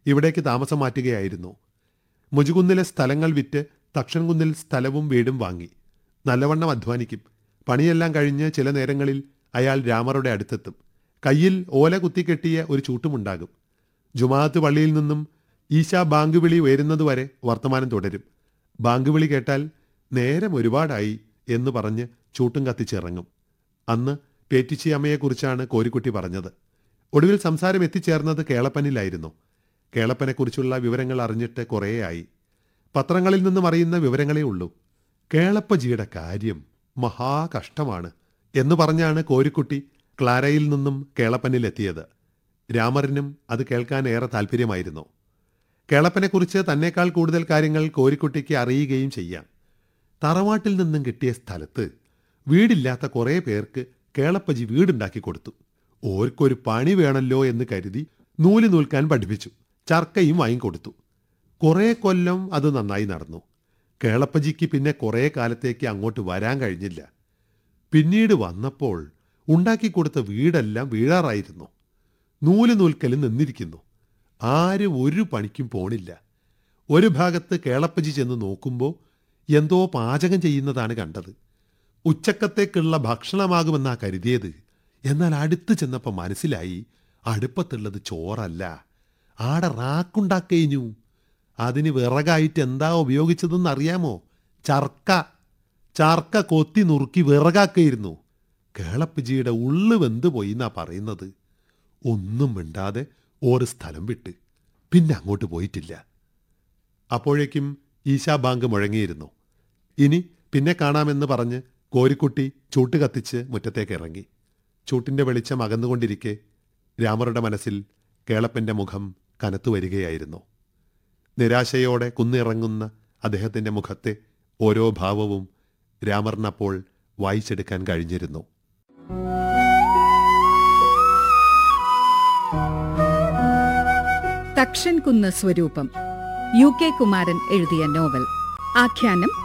ഇവിടേക്ക് താമസം മാറ്റുകയായിരുന്നു മുജുകുന്നിലെ സ്ഥലങ്ങൾ വിറ്റ് തക്ഷൻകുന്നിൽ സ്ഥലവും വീടും വാങ്ങി നല്ലവണ്ണം അധ്വാനിക്കും പണിയെല്ലാം കഴിഞ്ഞ് ചില നേരങ്ങളിൽ അയാൾ രാമറുടെ അടുത്തെത്തും കയ്യിൽ ഓല കുത്തിക്കെട്ടിയ ഒരു ചൂട്ടുമുണ്ടാകും ജുമാഅത്ത് പള്ളിയിൽ നിന്നും ഈശ ബാങ്ക് വിളി ഉയരുന്നതുവരെ വർത്തമാനം തുടരും ബാങ്ക് വിളി കേട്ടാൽ നേരം ഒരുപാടായി എന്ന് പറഞ്ഞ് ചൂട്ടും കത്തിച്ചിറങ്ങും അന്ന് പേറ്റിച്ചി അമ്മയെക്കുറിച്ചാണ് കോരിക്കുട്ടി പറഞ്ഞത് ഒടുവിൽ സംസാരം എത്തിച്ചേർന്നത് കേളപ്പനിലായിരുന്നു കേളപ്പനെക്കുറിച്ചുള്ള വിവരങ്ങൾ അറിഞ്ഞിട്ട് കുറേയായി പത്രങ്ങളിൽ നിന്നും അറിയുന്ന വിവരങ്ങളേ ഉള്ളൂ കേളപ്പജിയുടെ കാര്യം മഹാകഷ്ടമാണ് എന്ന് പറഞ്ഞാണ് കോരിക്കുട്ടി ക്ലാരയിൽ നിന്നും കേളപ്പനിലെത്തിയത് രാമറിനും അത് കേൾക്കാൻ ഏറെ താല്പര്യമായിരുന്നു കേളപ്പനെക്കുറിച്ച് തന്നേക്കാൾ കൂടുതൽ കാര്യങ്ങൾ കോരിക്കുട്ടിക്ക് അറിയുകയും ചെയ്യാം തറവാട്ടിൽ നിന്നും കിട്ടിയ സ്ഥലത്ത് വീടില്ലാത്ത കുറേ പേർക്ക് കേളപ്പജി വീടുണ്ടാക്കി കൊടുത്തു ഓർക്കൊരു പണി വേണമല്ലോ എന്ന് കരുതി നൂല് നൂൽക്കാൻ പഠിപ്പിച്ചു ചർക്കയും വാങ്ങിക്കൊടുത്തു കുറേ കൊല്ലം അത് നന്നായി നടന്നു കേളപ്പജിക്ക് പിന്നെ കുറേ കാലത്തേക്ക് അങ്ങോട്ട് വരാൻ കഴിഞ്ഞില്ല പിന്നീട് വന്നപ്പോൾ ഉണ്ടാക്കിക്കൊടുത്ത വീടെല്ലാം വീഴാറായിരുന്നു നൂല് നൂൽക്കലും നിന്നിരിക്കുന്നു ആരും ഒരു പണിക്കും പോണില്ല ഒരു ഭാഗത്ത് കേളപ്പജി ചെന്ന് നോക്കുമ്പോൾ എന്തോ പാചകം ചെയ്യുന്നതാണ് കണ്ടത് ഉച്ചക്കത്തേക്കുള്ള ഭക്ഷണമാകുമെന്നാ കരുതിയത് എന്നാൽ അടുത്ത് ചെന്നപ്പോൾ മനസ്സിലായി അടുപ്പത്തുള്ളത് ചോറല്ല ആടെ റാക്കുണ്ടാക്കഴിഞ്ഞു അതിന് വിറകായിട്ട് എന്താ ഉപയോഗിച്ചതെന്ന് അറിയാമോ ചർക്ക ചർക്ക കൊത്തി നുറുക്കി വിറകാക്കയിരുന്നു കേളപ്പജിയുടെ ഉള്ളു വെന്ത് പോയി എന്നാ പറയുന്നത് ഒന്നും മിണ്ടാതെ ഒരു സ്ഥലം വിട്ട് പിന്നെ അങ്ങോട്ട് പോയിട്ടില്ല അപ്പോഴേക്കും ഈശാ ബാങ്ക് മുഴങ്ങിയിരുന്നു ഇനി പിന്നെ കാണാമെന്ന് പറഞ്ഞ് കോരിക്കുട്ടി ചൂട്ട് കത്തിച്ച് മുറ്റത്തേക്ക് ഇറങ്ങി ചൂട്ടിന്റെ വെളിച്ചം അകന്നുകൊണ്ടിരിക്കെ രാമറുടെ മനസ്സിൽ കേളപ്പന്റെ മുഖം കനത്തു വരികയായിരുന്നു നിരാശയോടെ കുന്നിറങ്ങുന്ന അദ്ദേഹത്തിന്റെ മുഖത്തെ ഓരോ ഭാവവും രാമറിനപ്പോൾ വായിച്ചെടുക്കാൻ കഴിഞ്ഞിരുന്നു തക്ഷൻ കുന്ന് സ്വരൂപം യു കെ കുമാരൻ എഴുതിയ നോവൽ ആഖ്യാനം